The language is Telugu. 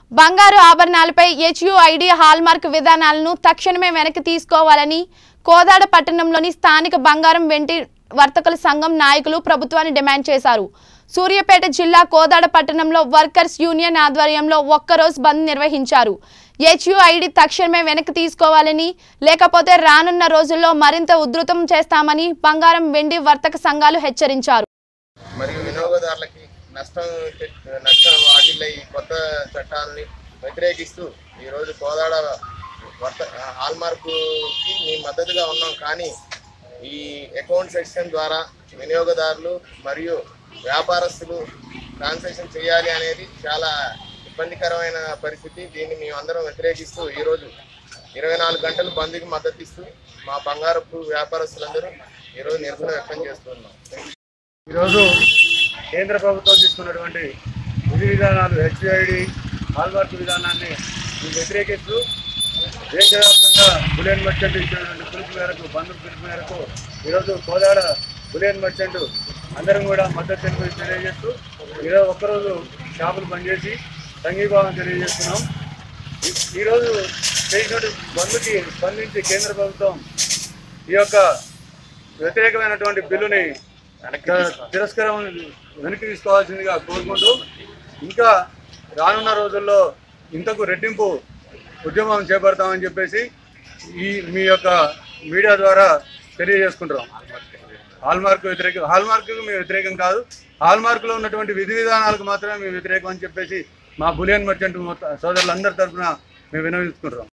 బంగారు ఆభరణాలపై హెచ్యుఐడి హాల్మార్క్ విధానాలను తక్షణమే వెనక్కి తీసుకోవాలని కోదాడ పట్టణంలోని స్థానిక బంగారం వెంటి వర్తకుల సంఘం నాయకులు ప్రభుత్వాన్ని డిమాండ్ చేశారు సూర్యాపేట జిల్లా కోదాడ పట్టణంలో వర్కర్స్ యూనియన్ ఆధ్వర్యంలో ఒక్కరోజు బంద్ నిర్వహించారు హెచ్యుఐడి తక్షణమే వెనక్కి తీసుకోవాలని లేకపోతే రానున్న రోజుల్లో మరింత ఉధృతం చేస్తామని బంగారం వెండి వర్తక సంఘాలు హెచ్చరించారు మరియు వినియోగదారులకి నష్టం తె- నష్టం వాటిల్ల ఈ కొత్త చట్టాలని వ్యతిరేకిస్తూ ఈరోజు కోదాడ వర్త హాల్మార్కుకి మేము మద్దతుగా ఉన్నాం కానీ ఈ అకౌంట్ సెక్షన్ ద్వారా వినియోగదారులు మరియు వ్యాపారస్తులు ట్రాన్సాక్షన్ చేయాలి అనేది చాలా ఇబ్బందికరమైన పరిస్థితి దీన్ని మేమందరం వ్యతిరేకిస్తూ ఈరోజు ఇరవై నాలుగు గంటలు బంద్కి మద్దతు ఇస్తూ మా బంగారపు వ్యాపారస్తులందరూ ఈరోజు నిరసన వ్యక్తం చేస్తున్నాం ఈరోజు కేంద్ర ప్రభుత్వం తీసుకున్నటువంటి విధి విధానాలు హెచ్ఐడి హాల్మార్క్ విధానాన్ని మేము వ్యతిరేకిస్తూ దేశవ్యాప్తంగా బులియన్ మర్చెంట్ ఇచ్చినటువంటి పిలుపు మేరకు బంధు పిలుపు మేరకు ఈరోజు కోదాడ బులియన్ మర్చెంట్ అందరం కూడా మద్దతు తెలుపు తెలియజేస్తూ ఈరోజు ఒక్కరోజు షాపులు బంద్ సంఘీభావం తెలియజేస్తున్నాం ఈ- ఈరోజు చేసినటువంటి బంద్కి స్పందించి కేంద్ర ప్రభుత్వం ఈ యొక్క వ్యతిరేకమైనటువంటి బిల్లుని తిరస్కారం వెనక్కి తీసుకోవాల్సిందిగా కోరుకుంటూ ఇంకా రానున్న రోజుల్లో ఇంతకు రెట్టింపు ఉద్యమం చేపడతామని చెప్పేసి ఈ మీ యొక్క మీడియా ద్వారా తెలియజేసుకుంటున్నాం హాల్మార్క్ వ్యతిరేకం హాల్మార్క్ మేము వ్యతిరేకం కాదు హాల్మార్క్లో ఉన్నటువంటి విధి విధానాలకు మాత్రమే మేము వ్యతిరేకం అని చెప్పేసి మా బులియన్ మర్చెంట్ మొత్తం సోదరులందరి తరఫున మేము వినవించుకుంటున్నాం